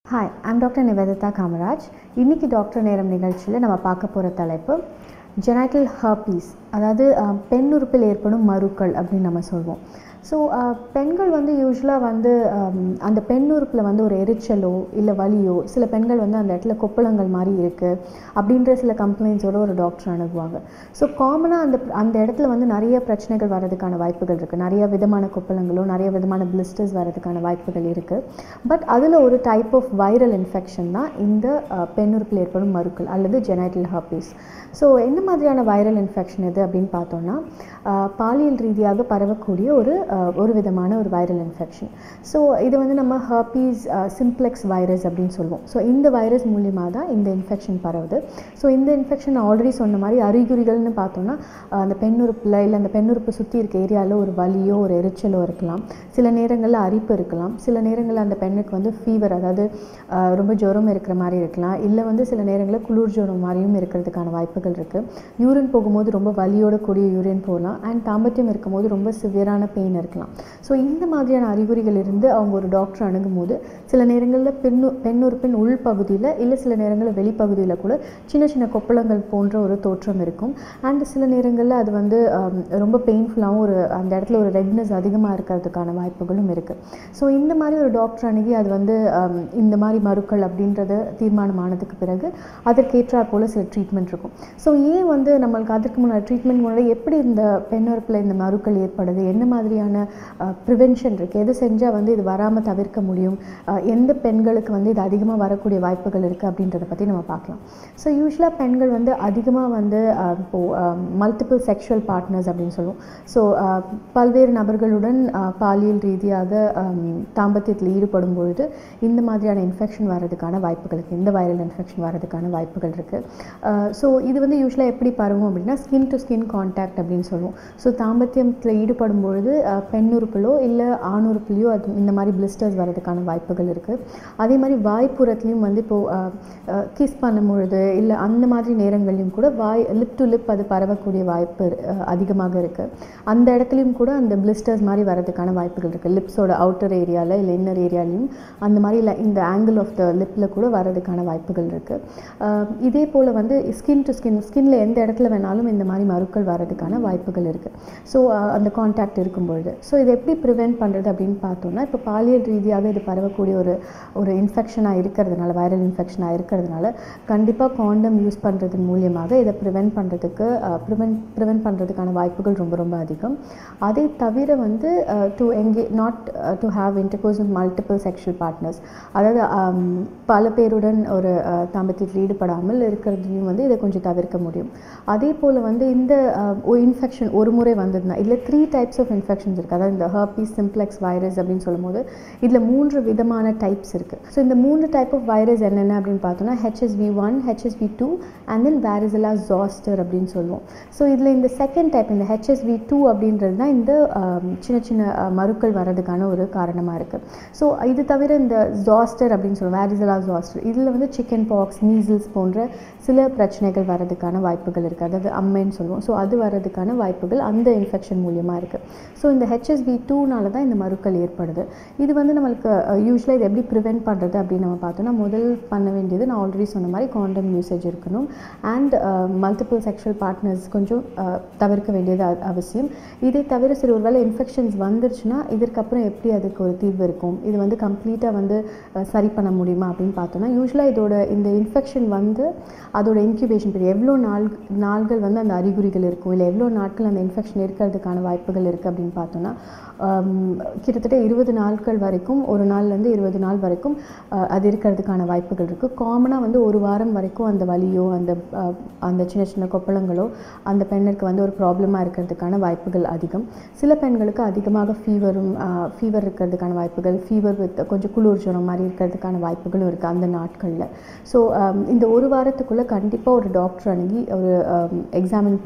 hi I'm doctor Nivedita Kamaraj இன்னைக்கு doctor நேரம் நிகழ்ச்சியில் நம்ம பார்க்க போகிற தலைப்பு ஜெனைட்டல் ஹர்பீஸ் அதாவது அஹ், பெண் உறுப்பில் ஏற்படும் மருக்கள் அப்படின்னு நம்ம சொல்வோம் ஸோ பெண்கள் வந்து யூஸ்வலாக வந்து அம், அந்த பெண் உறுப்பில் வந்து ஒரு எரிச்சலோ இல்லை வலியோ சில பெண்கள் வந்து அந்த இடத்துல கொப்பளங்கள் மாதிரி இருக்குது அப்படின்ற சில கம்ப்ளைண்ட்ஸோட ஒரு டாக்டர் அணுகுவாங்க ஸோ காமனாக அந்த அந்த இடத்துல வந்து நிறைய பிரச்சனைகள் வர்றதுக்கான வாய்ப்புகள் இருக்குது நிறைய விதமான கொப்பளங்களோ நிறைய விதமான பிளிஸ்டர்ஸ் வர்றதுக்கான வாய்ப்புகள் இருக்குது பட் அதில் ஒரு டைப் ஆஃப் வைரல் இன்ஃபெக்ஷன் தான் இந்த அஹ், பெண் உறுப்பில் ஏற்படும் மருக்கள் அல்லது ஜெனைட்டல் ஹர்பீஸ் ஸோ என்ன மாதிரியான வைரல் இன்ஃபெக்ஷன் இது அப்படின்னு பார்த்தோம்னா அஹ், பாலியல் ரீதியாக பரவக்கூடிய ஒரு அஹ், ஒரு விதமான ஒரு வைரல் இன்ஃபெக்ஷன் ஸோ இது வந்து நம்ம ஹர்பீஸ் சிம்ப்ளெக்ஸ் வைரஸ் அப்படின்னு சொல்லுவோம் ஸோ இந்த வைரஸ் மூலியமாக தான் இந்த இன்ஃபெக்ஷன் பரவுது ஸோ இந்த இன்ஃபெக்ஷன் ஆல்ரெடி சொன்ன மாதிரி அறிகுறிகள்னு பார்த்தோம்னா அஹ், அந்த பெண்ணுறுப்பில் இல்லை அந்த பெண்ணுறுப்பு சுற்றி இருக்க ஏரியாவில் ஒரு வலியோ ஒரு எரிச்சலோ இருக்கலாம் சில நேரங்களில் அரிப்பு இருக்கலாம் சில நேரங்களில் அந்த பெண்ணுக்கு வந்து ஃபீவர் அதாவது அஹ், ரொம்ப ஜுரம் இருக்கிற மாதிரி இருக்கலாம் இல்லை வந்து சில நேரங்களில் குளிர் ஜுரம் மாதிரியும் இருக்கிறதுக்கான வாய்ப்புகள் இருக்குது யூரின் போகும்போது ரொம்ப வலியோட கூடிய யூரின் போகலாம் அண்ட் தாம்பத்தியம் இருக்கும்போது ரொம்ப சிவியரான பெயின் இருக்கலாம் ஸோ இந்த மாதிரியான அறிகுறிகள் இருந்து அவங்க ஒரு டாக்டர் அணுகும்போது சில நேரங்களில் பெண்ணு பெண்ணுறுப்பின் உள் பகுதியில் இல்லை சில நேரங்களில் வெளிப்பகுதியில் கூட சின்ன சின்ன கொப்பளங்கள் போன்ற ஒரு தோற்றம் இருக்கும் அண்ட் சில நேரங்களில் அது வந்து ஆம், ரொம்ப பெயின்ஃபுல்லாகவும் ஒரு அந்த இடத்துல ஒரு ரெட்னஸ் அதிகமாக இருக்கிறதுக்கான வாய்ப்புகளும் இருக்குது ஸோ இந்த மாதிரி ஒரு டாக்டர் அணுகி அது வந்து ஆம், இந்த மாதிரி மருக்கள் அப்படின்றது தீர்மானமானதுக்கு பிறகு அதற்கேற்றாற் போல் சில ட்ரீட்மெண்ட் இருக்கும் ஸோ ஏன் வந்து நம்மளுக்கு அதற்கு முன்னாடி ட்ரீட்மெண்ட் முன்னாடி எப்படி இந்த பெண்ணுறுப்பில் இந்த மருக்கள் ஏற்படுது என்ன மாதிரியான ப்ரிவென்ஷன் இருக்குது எது செஞ்சால் வந்து இது வராமல் தவிர்க்க முடியும் அஹ், எந்த பெண்களுக்கு வந்து இது அதிகமாக வரக்கூடிய வாய்ப்புகள் இருக்குது அப்படின்றத பற்றி நம்ம பார்க்கலாம் ஸோ யூஸ்வலாக பெண்கள் வந்து அதிகமாக வந்து அஹ், இப்போது மல்டிபிள் செக்ஷுவல் பார்ட்னர்ஸ் அப்படின்னு சொல்லுவோம் ஸோ பல்வேறு நபர்களுடன் அஹ், பாலியல் ரீதியாக அம், தாம்பத்தியத்தில் ஈடுபடும் பொழுது இந்த மாதிரியான இன்ஃபெக்ஷன் வர்றதுக்கான வாய்ப்புகள் இருக்குது இந்த வைரல் இன்ஃபெக்ஷன் வர்றதுக்கான வாய்ப்புகள் இருக்குது ஸோ இது வந்து யூஸ்வலாக எப்படி பரவும் அப்படின்னா ஸ்கின் டு ஸ்கின் கான்டாக்ட் அப்படின்னு சொல்லுவோம் ஸோ தாம்பத்தியத்தில் ஈடுபடும் பொழுது அஹ், பெண் உறுப்பிலோ இல்லை ஆண் உறுப்புலையோ அது இந்த மாதிரி பிளிஸ்டர்ஸ் வர்றதுக்கான வாய்ப்புகள் இருக்குது அதே மாதிரி வாய்ப்புறத்துலையும் வந்து இப்போது கிஸ் பண்ணும் பொழுது இல்லை அந்த மாதிரி நேரங்கள்லையும் கூட வாய் லிப் டு லிப் அது பரவக்கூடிய வாய்ப்பு அஹ், அதிகமாக இருக்குது அந்த இடத்துலையும் கூட அந்த பிளிஸ்டர்ஸ் மாதிரி வரதுக்கான வாய்ப்புகள் இருக்குது லிப்ஸோட அவுட்டர் ஏரியாவில் இல்லை இன்னர் ஏரியாலையும் அந்த மாதிரி இல்லை இந்த ஆங்கிள் ஆஃப் த லிப்பில் கூட வரதுக்கான வாய்ப்புகள் இருக்குது இதே போல் வந்து ஸ்கின் டு ஸ்கின் ஸ்கின்ல எந்த இடத்துல வேணாலும் இந்த மாதிரி மருக்கள் வரதுக்கான வாய்ப்புகள் இருக்குது ஸோ அந்த கான்டாக்ட் இருக்கும்பொழுது ஸோ இதை எப்படி ப்ரிவென்ட் பண்ணுறது அப்படின்னு பார்த்தோம்னா இப்போ பாலியல் ரீதியாக இது பரவக்கூடிய ஒரு ஒரு இன்ஃபெக்ஷனாக இருக்கிறதுனால வைரல் இன்ஃபெக்ஷனாக இருக்கிறதுனால கண்டிப்பாக காண்டம் யூஸ் பண்ணுறதன் மூலியமாக இதை ப்ரிவென்ட் பண்ணுறதுக்கு ப்ரிவென்ட் ப்ரிவென்ட் பண்ணுறதுக்கான வாய்ப்புகள் ரொம்ப ரொம்ப அதிகம் அதை தவிர வந்து டு எங்கே not to have intercourse with multiple sexual partners அதாவது um, பல பேருடன் ஒரு uh, தாம்பத்தியத்தில் ஈடுபடாமல் இருக்கிறதையும் வந்து இதை கொஞ்சம் தவிர்க்க முடியும் அதே போல் வந்து இந்த இன்ஃபெக்ஷன் ஒரு முறை வந்ததுன்னா இதில் த்ரீ டைப்ஸ் ஆஃப் இன்ஃபெக்ஷன்ஸ் இருக்குது அதாவது இந்த ஹர்பீஸ் சிம்ப்ளெக்ஸ் வைரஸ் அப்படின்னு சொல்லும்போது இதில் மூன்று விதமான டைப்ஸ் இருக்குது ஸோ இந்த மூன்று டைப் ஆஃப் வைரஸ் என்னென்ன அப்படின்னு பார்த்தோம்னா HSV one HSV two and then varicella zoster அப்படின்னு சொல்லுவோம் ஸோ இதில் இந்த செகண்ட் டைப் இந்த ஹெச்எஸ்வி டூ அப்படின்றது தான் இந்த ஆம், சின்ன சின்ன அஹ், மருக்கள் வர்றதுக்கான ஒரு காரணமாக இருக்குது ஸோ இது தவிர இந்த ஜாஸ்டர் அப்படின்னு சொல்லுவோம் வேரிசலா ஜாஸ்டர் இதில் வந்து சிக்கன் பாக்ஸ் மீசில்ஸ் போன்ற சில பிரச்சனைகள் வர்றதுக்கான வாய்ப்புகள் இருக்குது அதாவது அம்மைன்னு சொல்லுவோம் ஸோ அது வர்றதுக்கான வாய்ப்புகள் அந்த இன்ஃபெக்ஷன் மூலியமாக இருக்குது ஸோ இந்த ஹெச்எஸ்வி டூனால தான் இந்த மருக்கள் ஏற்படுது இது வந்து நம்மளுக்கு யூஸ்வலாக இது எப்படி ப்ரிவென்ட் பண்ணுறது அப்படின்னு நம்ம பார்த்தோம்னா முதல் பண்ண வேண்டியது நான் ஆல்ரெடி சொன்ன மாதிரி காண்டம் யூசேஜ் இருக்கணும் அண்ட் மல்டிபிள் செக்ஷுவல் பார்ட்னர்ஸ் கொஞ்சம் அஹ், தவிர்க்க வேண்டியது அ- அவசியம் இதை தவிர சரி ஒருவேளை இன்ஃபெக்ஷன்ஸ் வந்துருச்சுன்னா இதற்கப்புறம் எப்படி அதுக்கு ஒரு தீர்வு இருக்கும் இது வந்து கம்ப்ளீட்டாக வந்து அஹ், சரி பண்ண முடியுமா அப்படின்னு பார்த்தோம்னா யூஸ்வலாக இதோட இந்த இன்ஃபெக்ஷன் வந்து அதோட இன்க்யூபேஷன் பீரியட் எவ்வளோ நாள் நாள்கள் வந்து அந்த அறிகுறிகள் இருக்கும் இல்லை எவ்வளோ நாட்கள் அந்த இன்ஃபெக்ஷன் இருக்கிறதுக்கான வாய்ப்புகள் இருக்குது அப்படின்னு பார்த்தோம்னா ஆம், கிட்டத்தட்ட இருபது நாட்கள் வரைக்கும் ஒரு நாள்லேருந்து இருபது நாள் வரைக்கும் அஹ், அது இருக்கிறதுக்கான வாய்ப்புகள் இருக்குது காமனாக வந்து ஒரு வாரம் வரைக்கும் அந்த வலியோ அந்த அஹ், அந்த சின்ன சின்ன கொப்பளங்களோ அந்த பெண்ணுக்கு வந்து ஒரு ப்ராப்ளமாக இருக்கிறதுக்கான வாய்ப்புகள் அதிகம் சில பெண்களுக்கு அதிகமாக ஃபீவரும் ஃபீவர் இருக்கிறதுக்கான வாய்ப்புகள் ஃபீவர் வித் கொஞ்சம் குளிர் ஜுரம் மாதிரி இருக்கிறதுக்கான வாய்ப்புகளும் இருக்குது அந்த நாட்களில் ஸோ இந்த ஒரு வாரத்துக்குள்ளே கண்டிப்பாக ஒரு டாக்டர் அணுகி ஒரு எக்ஸாமின்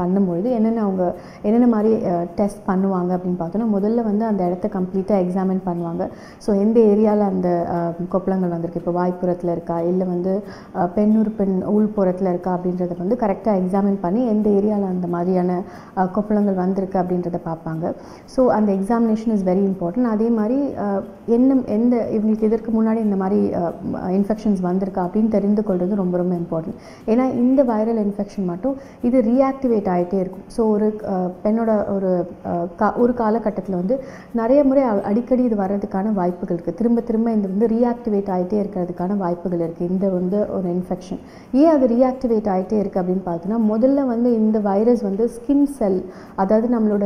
பண்ணும்பொழுது என்னென்ன அவங்க என்னென்ன மாதிரி டெஸ்ட் பண்ணுவாங்க அப்படின்னு பார்த்தோன்னா முதல்ல வந்து அந்த இடத்த கம்ப்ளீட்டாக எக்ஸாமின் பண்ணுவாங்க ஸோ எந்த ஏரியாவில் அந்த அஹ், கொப்பளங்கள் வந்திருக்கு இப்போ வாய்ப்புறத்தில் இருக்கா இல்லை வந்து அஹ், பெண்ணுறு பெண் உள்புறத்தில் இருக்கா அப்படின்றத வந்து கரெக்டாக எக்ஸாமின் பண்ணி எந்த ஏரியாவில் அந்த மாதிரியான அஹ், கொப்பளங்கள் வந்திருக்கு அப்படின்றத பார்ப்பாங்க ஸோ அந்த எக்ஸாமினேஷன் இஸ் வெரி இம்பார்ட்டன்ட் அதே மாதிரி அஹ், என்ன எந்த இவங்களுக்கு இதற்கு முன்னாடி இந்த மாதிரி இன்ஃபெக்ஷன்ஸ் வந்திருக்கா அப்படின்னு தெரிந்து கொள்வது ரொம்ப ரொம்ப இம்பார்ட்டன்ட் ஏன்னா இந்த வைரல் இன்ஃபெக்ஷன் மட்டும் இது ரீஆக்டிவேட் ஆகிட்டே இருக்கும் ஸோ ஒரு அஹ், பெண்ணோட ஒரு அஹ், கா ஒரு காலகட்டத்தில் வந்து நிறைய முறை அ- அடிக்கடி இது வர்றதுக்கான வாய்ப்புகள் இருக்குது திரும்ப திரும்ப இந்த வந்து ரீஆக்டிவேட் ஆகிட்டே இருக்கிறதுக்கான வாய்ப்புகள் இருக்குது இந்த வந்து ஒரு இன்ஃபெக்ஷன் ஏன் அது ரீஆக்டிவேட் ஆகிட்டே இருக்குது அப்படின்னு பார்த்தோன்னா முதல்ல வந்து இந்த வைரஸ் வந்து ஸ்கின் செல் அதாவது நம்மளோட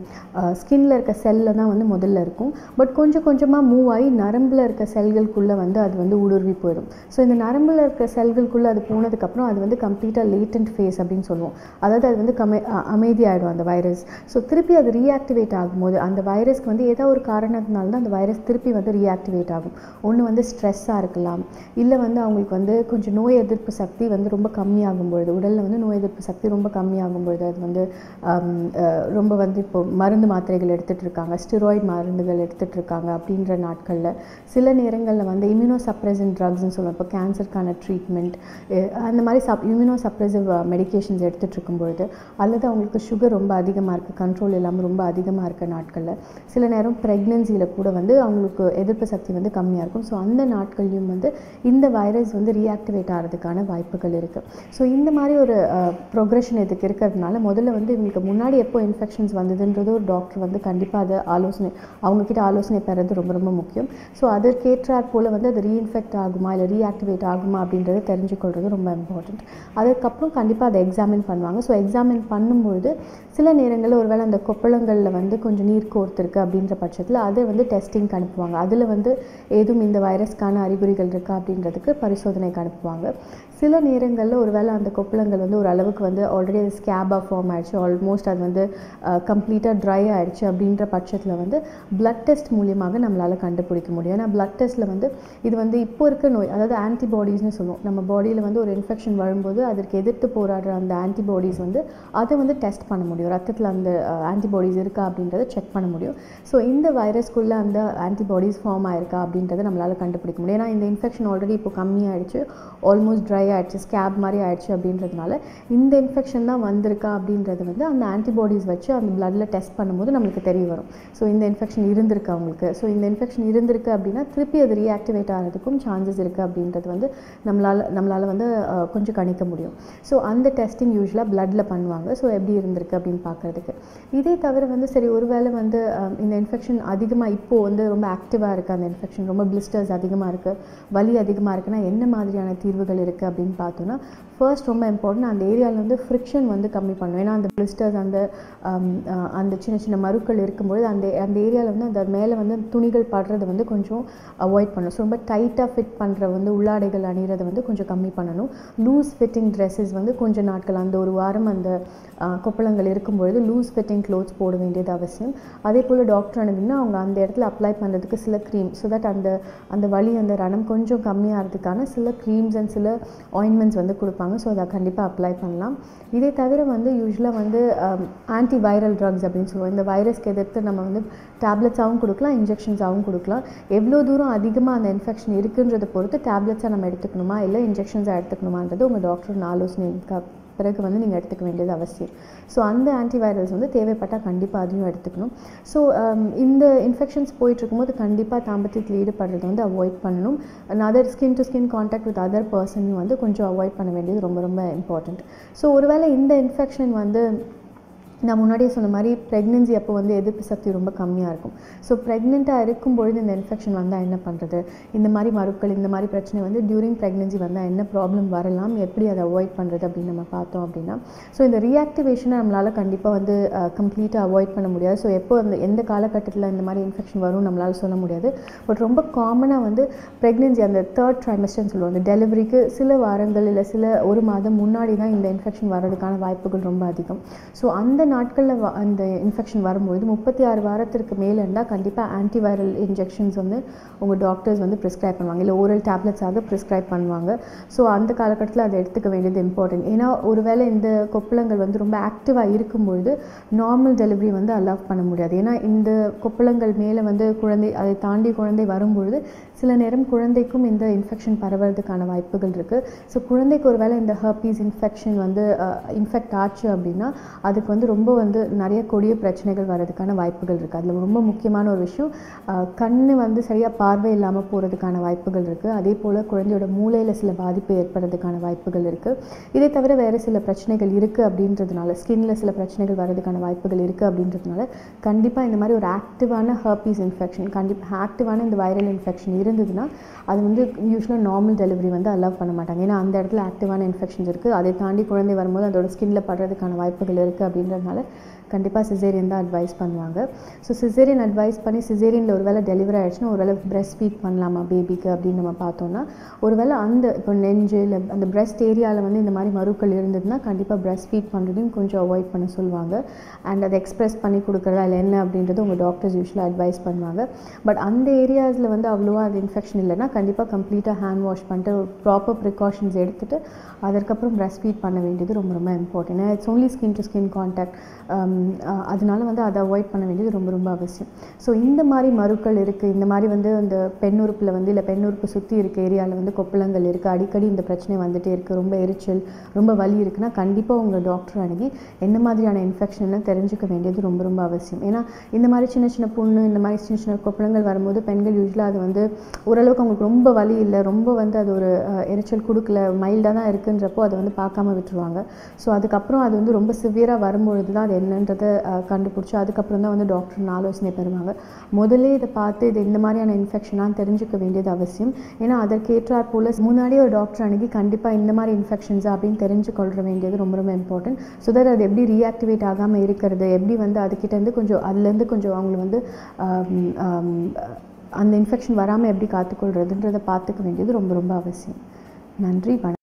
ஸ்கின்ல இருக்க செல்லில் தான் வந்து முதல்ல இருக்கும் பட் கொஞ்சம் கொஞ்சமாக மூவ் ஆகி நரம்பில் இருக்க செல்களுக்குள்ளே வந்து அது வந்து ஊடுருவி போயிடும் ஸோ இந்த நரம்பில் இருக்க செல்களுக்குள்ளே அது போனதுக்கப்புறம் அது வந்து கம்ப்ளீட்டாக லேட்டன்ட் ஃபேஸ் அப்படின்னு சொல்லுவோம் அதாவது அது வந்து கமை அ- அமைதியாயிடும் அந்த வைரஸ் ஸோ திருப்பி அது ரீஆக்டிவேட் ஆகும்போது அந்த வைரஸ்க்கு வந்து ஏதோ ஒரு காரணத்தினால தான் அந்த வைரஸ் திருப்பி வந்து ரீஆக்டிவேட் ஆகும் ஒன்று வந்து ஸ்ட்ரெஸ்ஸாக இருக்கலாம் இல்லை வந்து அவங்களுக்கு வந்து கொஞ்சம் நோய் எதிர்ப்பு சக்தி வந்து ரொம்ப கம்மியாகும் பொழுது உடலில் வந்து நோய் எதிர்ப்பு சக்தி ரொம்ப கம்மியாகும் பொழுது அது வந்து ஆம், அஹ், ரொம்ப வந்து இப்போ மருந்து மாத்திரைகள் எடுத்துகிட்டு இருக்காங்க ஸ்டிராய்டு மருந்துகள் எடுத்துகிட்டு இருக்காங்க அப்படின்ற நாட்களில் சில நேரங்களில் வந்து இம்யூனோ சப்ரெசன் ட்ரக்ஸ்னு சொல்லுவோம் இப்போ கேன்சருக்கான ட்ரீட்மெண்ட் அந்த மாதிரி சப் இம்யூனோ சப்ரெசிவ் மெடிகேஷன்ஸ் எடுத்துகிட்டு இருக்கும்பொழுது அல்லது அவங்களுக்கு சுகர் ரொம்ப அதிகமாக இருக்குது கண்ட்ரோல் இல்லாமல் ரொம்ப அதிகமாக இருக்க நாட்களில் சில நேரம் ப்ரெக்னென்சியில் கூட வந்து அவங்களுக்கு எதிர்ப்பு சக்தி வந்து கம்மியாக இருக்கும் ஸோ அந்த நாட்கள்லையும் வந்து இந்த வைரஸ் வந்து ரீஆக்டிவேட் ஆகிறதுக்கான வாய்ப்புகள் இருக்குது ஸோ இந்த மாதிரி ஒரு ப்ரோக்ரெஷன் இதுக்கு இருக்கிறதுனால முதல்ல வந்து இவங்களுக்கு முன்னாடி எப்போ இன்ஃபெக்ஷன்ஸ் வந்ததுன்றது ஒரு டாக்டர் வந்து கண்டிப்பாக அதை ஆலோசனை அவங்கக்கிட்ட ஆலோசனை பெறது ரொம்ப ரொம்ப முக்கியம் ஸோ அதற்கேற்றாற் போல் வந்து அது ரீஇன்ஃபெக்ட் ஆகுமா இல்லை ரீஆக்டிவேட் ஆகுமா அப்படின்றத தெரிஞ்சுக்கொள்வது ரொம்ப இம்பார்ட்டண்ட் அதுக்கப்புறம் கண்டிப்பாக அதை எக்ஸாமின் பண்ணுவாங்க ஸோ எக்ஸாமின் பண்ணும்பொழுது சில நேரங்களில் ஒருவேளை அந்த கொப்பளங்களில் வந்து கொஞ்சம் நீர் கோர்த்துருக்கு அப்படின்ற பட்சத்தில் அதை வந்து டெஸ்டிங்க்கு அனுப்புவாங்க அதில் வந்து ஏதும் இந்த வைரஸ்க்கான அறிகுறிகள் இருக்கா அப்படின்றதுக்கு பரிசோதனைக்கு அனுப்புவாங்க சில நேரங்களில் ஒருவேளை அந்த கொப்பளங்கள் வந்து ஒரு அளவுக்கு வந்து ஆல்ரெடி அது ஸ்கேபாக ஃபார்ம் ஆயிடுச்சு ஆல்மோஸ்ட் அது வந்து கம்ப்ளீட்டாக ட்ரை ஆயிடுச்சு அப்படின்ற பட்சத்தில் வந்து பிளட் டெஸ்ட் மூலியமாக நம்மளால் கண்டுபிடிக்க முடியும் ஏன்னா பிளட் டெஸ்ட்டில் வந்து இது வந்து இப்போ இருக்க நோய் அதாவது ஆன்டிபாடிஸ்னு சொல்லுவோம் நம்ம பாடியில் வந்து ஒரு இன்ஃபெக்ஷன் வரும்போது அதற்கு எதிர்த்து போராடுற அந்த ஆன்டிபாடிஸ் வந்து அதை வந்து டெஸ்ட் பண்ண முடியும் ரத்தத்தில் அந்த ஆன்டிபாடிஸ் இருக்கா அப்படின்றத செக் பண்ண முடியும் ஸோ இந்த வைரஸ்க்குள்ளே அந்த ஆன்டிபாடிஸ் ஃபார்ம் ஆயிருக்கா அப்படின்றத நம்மளால் கண்டுபிடிக்க முடியும் ஏன்னா இந்த இன்ஃபெக்ஷன் ஆல்ரெடி இப்போ கம்மியாயிடுச்சு ஆல்மோஸ்ட் ட்ரை ஆயிடுச்சு ஸ்கேப் மாதிரி ஆயிடுச்சு அப்படின்றதுனால இந்த இன்ஃபெக்ஷன் தான் வந்திருக்கா அப்படின்றது வந்து அந்த ஆன்டிபாடிஸ் வச்சு அந்த பிளட்ல டெஸ்ட் பண்ணும்போது நம்மளுக்கு தெரிய வரும் ஸோ இந்த இன்ஃபெக்ஷன் இருந்திருக்கு அவங்களுக்கு ஸோ இந்த இன்ஃபெக்ஷன் இருந்திருக்கு அப்படின்னா திருப்பி அது ரீஆக்டிவேட் ஆகிறதுக்கும் சான்சஸ் இருக்குது அப்படின்றது வந்து நம்மளால் நம்மளால் வந்து அஹ், கொஞ்சம் கணிக்க முடியும் ஸோ அந்த டெஸ்டிங் யூஸ்வலாக பிளட்ல பண்ணுவாங்க ஸோ எப்படி இருந்திருக்கு அப்படின்னு பார்க்கறதுக்கு இதே தவிர வந்து சரி ஒருவேளை வந்து அஹ், இந்த இன்ஃபெக்ஷன் அதிகமாக இப்போது வந்து ரொம்ப ஆக்டிவாக இருக்குது அந்த இன்ஃபெக்ஷன் ரொம்ப பிளிஸ்டர்ஸ் அதிகமாக இருக்குது வலி அதிகமாக இருக்குன்னா என்ன மாதிரியான தீர்வுகள் இருக்குது அப்படின்னு பார்த்தோன்னா ஃபர்ஸ்ட் ரொம்ப இம்பார்ட்டன்ட் அந்த ஏரியாவில் வந்து ஃப்ரிக்ஷன் வந்து கம்மி பண்ணும் ஏன்னா அந்த பிளிஸ்டர்ஸ் அந்த ஆம், அஹ், அந்த சின்ன சின்ன மருக்கள் இருக்கும்போது அந்த அந்த ஏரியாவில் வந்து அந்த மேலே வந்து துணிகள் படுறது வந்து கொஞ்சம் அவாய்ட் பண்ணணும் ஸோ ரொம்ப டைட்டாக ஃபிட் பண்ணுற வந்து உள்ளாடைகள் அணிகிறத வந்து கொஞ்சம் கம்மி பண்ணணும் லூஸ் ஃபிட்டிங் ட்ரெஸ்ஸஸ் வந்து கொஞ்ச நாட்கள் அந்த ஒரு வாரம் அந்த அஹ், கொப்பளங்கள் இருக்கும்பொழுது லூஸ் ஃபிட்டிங் க்ளோத்ஸ் போட வேண்டியது அவசியம் அதே போல் டாக்டர் அணுகுனா அவங்க அந்த இடத்துல அப்ளை பண்ணுறதுக்கு சில க்ரீம் ஸோ தட் அந்த அந்த வலி அந்த ரணம் கொஞ்சம் கம்மியாகிறதுக்கான சில க்ரீம்ஸ் அண்ட் சில ஆயின்மெண்ட்ஸ் வந்து கொடுப்பாங்க ஸோ அதை கண்டிப்பாக அப்ளை பண்ணலாம் இதே தவிர வந்து யூஸ்வலாக வந்து ஆன்டி வைரல் ட்ரக்ஸ் அப்படின்னு சொல்லுவோம் இந்த வைரஸ்க்கு எதிர்த்து நம்ம வந்து டேப்லெட்ஸாகவும் கொடுக்கலாம் இன்ஜெக்ஷன்ஸாகவும் கொடுக்கலாம் எவ்வளோ தூரம் அதிகமாக அந்த இன்ஃபெக்ஷன் இருக்குன்றதை பொறுத்து டேப்லெட்ஸாக நம்ம எடுத்துக்கணுமா இல்லை இன்ஜெக்ஷன்ஸாக எடுத்துக்கணுமான்றது உங்கள் டாக்டர் ஆலோசனைக்கு பிறகு வந்து நீங்கள் எடுத்துக்க வேண்டியது அவசியம் ஸோ அந்த ஆன்டிவைரல்ஸ் வந்து தேவைப்பட்டால் கண்டிப்பாக அதையும் எடுத்துக்கணும் ஸோ இந்த இன்ஃபெக்ஷன்ஸ் போயிட்டு இருக்கும்போது கண்டிப்பாக தாம்பத்தியத்தில் ஈடுபடுறதை வந்து அவாய்ட் பண்ணணும் other skin to skin contact with other பர்சனையும் வந்து கொஞ்சம் அவாய்ட் பண்ண வேண்டியது ரொம்ப ரொம்ப இம்பார்ட்டண்ட் ஸோ ஒருவேளை இந்த இன்ஃபெக்ஷன் வந்து நான் முன்னாடியே சொன்ன மாதிரி ப்ரெக்னென்சி அப்போ வந்து எதிர்ப்பு சக்தி ரொம்ப கம்மியாக இருக்கும் ஸோ ப்ரெக்னெண்ட்டாக இருக்கும் பொழுது இந்த இன்ஃபெக்ஷன் வந்தால் என்ன பண்ணுறது இந்த மாதிரி மருக்கள் இந்த மாதிரி பிரச்சனை வந்து டியூரிங் ப்ரெக்னென்சி வந்தால் என்ன ப்ராப்ளம் வரலாம் எப்படி அதை அவாய்ட் பண்ணுறது அப்படின்னு நம்ம பார்த்தோம் அப்படின்னா ஸோ இந்த ரீஆக்டிவேஷனை நம்மளால் கண்டிப்பாக வந்து கம்ப்ளீட்டாக அவாய்ட் பண்ண முடியாது ஸோ எப்போ அந்த எந்த காலகட்டத்தில் இந்த மாதிரி இன்ஃபெக்ஷன் வரும் நம்மளால் சொல்ல முடியாது பட் ரொம்ப காமனாக வந்து ப்ரெக்னென்சி அந்த தேர்ட் ட்ரைமஸ்டர்னு சொல்லுவோம் அந்த டெலிவரிக்கு சில வாரங்கள் இல்லை சில ஒரு மாதம் முன்னாடி தான் இந்த இன்ஃபெக்ஷன் வர்றதுக்கான வாய்ப்புகள் ரொம்ப அதிகம் ஸோ அந்த நாட்களில் அந்த இன்ஃபெக்ஷன் வரும்பொழுது முப்பத்தி ஆறு வாரத்திற்கு மேலே இருந்தால் கண்டிப்பாக ஆன்டிவைரல் இன்ஜெக்ஷன்ஸ் வந்து உங்கள் டாக்டர்ஸ் வந்து ப்ரிஸ்கிரைப் பண்ணுவாங்க இல்லை ஓரல் டேப்லெட்ஸாக ப்ரிஸ்கிரைப் பண்ணுவாங்க ஸோ அந்த காலகட்டத்தில் அதை எடுத்துக்க வேண்டியது இம்பார்ட்டன்ட் ஏன்னா ஒருவேளை இந்த கொப்பளங்கள் வந்து ரொம்ப ஆக்டிவாக இருக்கும்பொழுது நார்மல் டெலிவரி வந்து அலோவ் பண்ண முடியாது ஏன்னா இந்த கொப்பளங்கள் மேலே வந்து குழந்தை அதை தாண்டி குழந்தை வரும்பொழுது சில நேரம் குழந்தைக்கும் இந்த இன்ஃபெக்ஷன் பரவறதுக்கான வாய்ப்புகள் இருக்குது ஸோ குழந்தைக்கு ஒருவேளை இந்த ஹர்பீஸ் இன்ஃபெக்ஷன் வந்து இன்ஃபெக்ட் ஆச்சு அப்படின்னா அதுக்கு வந்து ரொம்ப வந்து நிறைய கொடிய பிரச்சனைகள் வர்றதுக்கான வாய்ப்புகள் இருக்குது அதில் ரொம்ப முக்கியமான ஒரு விஷயம் கண் வந்து சரியாக பார்வை இல்லாமல் போகிறதுக்கான வாய்ப்புகள் இருக்குது அதே போல் குழந்தையோட மூளையில் சில பாதிப்பு ஏற்படுறதுக்கான வாய்ப்புகள் இருக்குது இதை தவிர வேறு சில பிரச்சனைகள் இருக்குது அப்படின்றதுனால ஸ்கின்ல சில பிரச்சனைகள் வர்றதுக்கான வாய்ப்புகள் இருக்குது அப்படின்றதுனால கண்டிப்பாக இந்த மாதிரி ஒரு ஆக்டிவான ஹர்பீஸ் இன்ஃபெக்ஷன் கண்டிப்பாக ஆக்டிவான இந்த வைரல் இன்ஃபெக்ஷன் இருந்ததுன்னா அது வந்து யூஸ்வலாக நார்மல் டெலிவரி வந்து அலோவ் பண்ண மாட்டாங்க ஏன்னா அந்த இடத்துல ஆக்டிவான இன்ஃபெக்ஷன்ஸ் இருக்குது அதை தாண்டி குழந்தை வரும்போது அதோட ஸ்கின்ல படுறதுக்கான வாய்ப்புகள் இருக்குது அப்படின்றதுனால கண்டிப்பாக சிசேரியன் தான் அட்வைஸ் பண்ணுவாங்க ஸோ சிசேரியன் அட்வைஸ் பண்ணி சிசேரியனில் ஒரு வேளை டெலிவரி ஆயிடுச்சுன்னா ஒரு வேளை பிரெஸ்ட் ஃபீட் பண்ணலாமா பேபிக்கு அப்படின்னு நம்ம பார்த்தோம்னா ஒரு வேளை அந்த இப்போ நெஞ்சு இல்லை அந்த பிரெஸ்ட் ஏரியாவில் வந்து இந்த மாதிரி மருக்கள் இருந்ததுன்னா கண்டிப்பாக பிரெஸ்ட் ஃபீட் பண்ணுறதையும் கொஞ்சம் அவாய்ட் பண்ண சொல்லுவாங்க அண்ட் அதை எக்ஸ்பிரஸ் பண்ணி கொடுக்குறதா இல்லை என்ன அப்படின்றது உங்கள் டாக்டர்ஸ் யூஸ்வலாக அட்வைஸ் பண்ணுவாங்க பட் அந்த ஏரியாஸில் வந்து அவ்வளோவா அது இன்ஃபெக்ஷன் இல்லைன்னா கண்டிப்பாக கம்ப்ளீட்டாக ஹேண்ட் வாஷ் பண்ணிட்டு ப்ராப்பர் ப்ரிகாஷன்ஸ் எடுத்துகிட்டு அதற்கப்புறம் பிரெஸ்ட் ஃபீட் பண்ண வேண்டியது ரொம்ப ரொம்ப இம்பார்ட்டன்ட் ஏன்னா it's only skin to skin contact அதனால வந்து அதை அவாய்ட் பண்ண வேண்டியது ரொம்ப ரொம்ப அவசியம் ஸோ இந்த மாதிரி மருக்கள் இருக்குது இந்த மாதிரி வந்து அந்த பெண் உறுப்பில் வந்து இல்லை பெண் உறுப்பு சுற்றி இருக்க ஏரியாவில் வந்து கொப்பளங்கள் இருக்குது அடிக்கடி இந்த பிரச்சனை வந்துகிட்டே இருக்குது ரொம்ப எரிச்சல் ரொம்ப வலி இருக்குன்னா கண்டிப்பாக உங்கள் டாக்டர் அணுகி என்ன மாதிரியான இன்ஃபெக்ஷன்னு தெரிஞ்சுக்க வேண்டியது ரொம்ப ரொம்ப அவசியம் ஏன்னா இந்த மாதிரி சின்ன சின்ன புண்ணு இந்த மாதிரி சின்ன சின்ன கொப்பளங்கள் வரும்போது பெண்கள் யூஸ்வலாக அது வந்து ஓரளவுக்கு அவங்களுக்கு ரொம்ப வலி இல்லை ரொம்ப வந்து அது ஒரு எரிச்சல் கொடுக்கல மைல்டாக தான் இருக்குன்றப்போ அதை வந்து பார்க்காம விட்டுருவாங்க ஸோ அதுக்கப்புறம் அது வந்து ரொம்ப சிவியராக வரும்பொழுது தான் அது என்னன்றதை கண்டுபிடிச்சி அதுக்கப்புறம் தான் வந்து டாக்டர் ஆலோசனை பெறுவாங்க முதல்ல இதை பார்த்து இது இந்த மாதிரியான இன்ஃபெக்ஷனாக தெரிஞ்சுக்க வேண்டியது அவசியம் ஏன்னா அதற்கேற்றாற் போல் முன்னாடியே ஒரு டாக்டர் அணுகி கண்டிப்பாக இந்த மாதிரி இன்ஃபெக்ஷன்ஸா அப்படின்னு தெரிஞ்சு கொள்ள வேண்டியது ரொம்ப ரொம்ப இம்பார்ட்டன்ட் ஸோ தட் அது எப்படி ரீஆக்டிவேட் ஆகாமல் இருக்கிறது எப்படி வந்து அதுக்கிட்டேருந்து கொஞ்சம் அதுலேருந்து கொஞ்சம் அவங்களை வந்து அந்த இன்ஃபெக்ஷன் வராமல் எப்படி காத்துக்கொள்றதுன்றதை பார்த்துக்க வேண்டியது ரொம்ப ரொம்ப அவசியம் நன்றி வணக்கம்